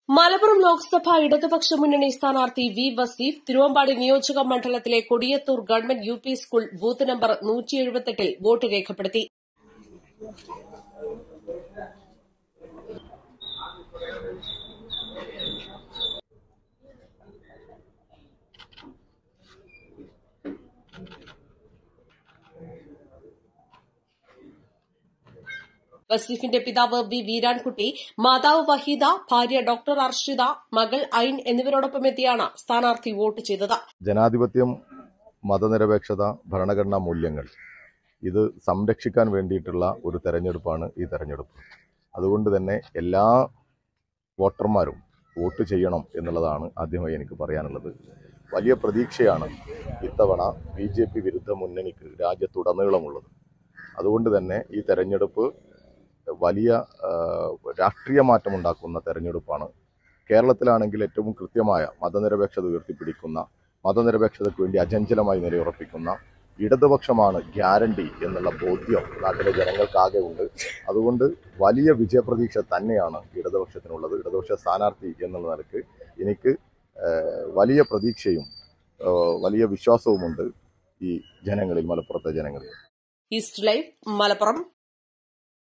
മലപ്പുറം ലോക്സഭാ ഇടതുപക്ഷ മുന്നണി സ്ഥാനാർത്ഥി വി വസീഫ് തിരുവമ്പാടി നിയോജക മണ്ഡലത്തിലെ Kodiyathur government U P school booth number ൽ വോട്ട് രേഖപ്പെടുത്തി വസീഫിന്റെ പിതാവ് വി വീരാൻകുട്ടി മാതാവ് വഹീദ ഭാര്യ ഡോക്ടർ അർഷിത മകൾ ഐൻ എന്നിവരോടൊപ്പമെത്തിയാണ് സ്ഥാനാർത്ഥി വോട്ട് ചെയ്തത് ജനാധിപത്യം മതനിരപേക്ഷത ഭരണഘടനാ മൂല്യങ്ങൾ ഇത് സംരക്ഷിക്കാൻ വേണ്ടിയിട്ടുള്ള ഒരു തെരഞ്ഞെടുപ്പാണ് ഈ തെരഞ്ഞെടുപ്പ് അതുകൊണ്ട് തന്നെ എല്ലാ വോട്ടർമാരും വോട്ട് ചെയ്യണം എന്നുള്ളതാണ് ആദ്യമായി എനിക്ക് പറയാനുള്ളത് വലിയ പ്രതീക്ഷയാണ് ഇത്തവണ ബി ജെ പി വിരുദ്ധ മുന്നണിക്ക് രാജ്യത്തുടനീളമുള്ളത് അതുകൊണ്ട് തന്നെ ഈ തെരഞ്ഞെടുപ്പ് വലിയ ആ, രാഷ്ട്രീയ മാറ്റമുണ്ടാക്കുന്ന തെരഞ്ഞെടുപ്പാണ് കേരളത്തിലാണെങ്കിൽ ഏറ്റവും കൃത്യമായ മതനിരപേക്ഷത ഉയർത്തിപ്പിടിക്കുന്ന മതനിരപേക്ഷതയ്ക്ക് വേണ്ടി അചഞ്ചലമായി നിലയുറപ്പിക്കുന്ന ഇടതുപക്ഷമാണ് ഗ്യാരണ്ടി എന്നുള്ള ബോധ്യം നാട്ടിലെ ജനങ്ങൾക്കാകെ ഉണ്ട് അതുകൊണ്ട് വലിയ വിജയപ്രതീക്ഷ തന്നെയാണ് ഇടതുപക്ഷത്തിനുള്ളത് ഇടതുപക്ഷ സ്ഥാനാർത്ഥി എന്നുള്ള നിലക്ക് എനിക്ക് ഏഹ്, വലിയ പ്രതീക്ഷയും ഏഹ്, വലിയ വിശ്വാസവുമുണ്ട് ഈ ജനങ്ങളിൽ മലപ്പുറത്തെ ജനങ്ങളിൽ ഈസ്റ്റ് ലൈവ് മലപ്പുറം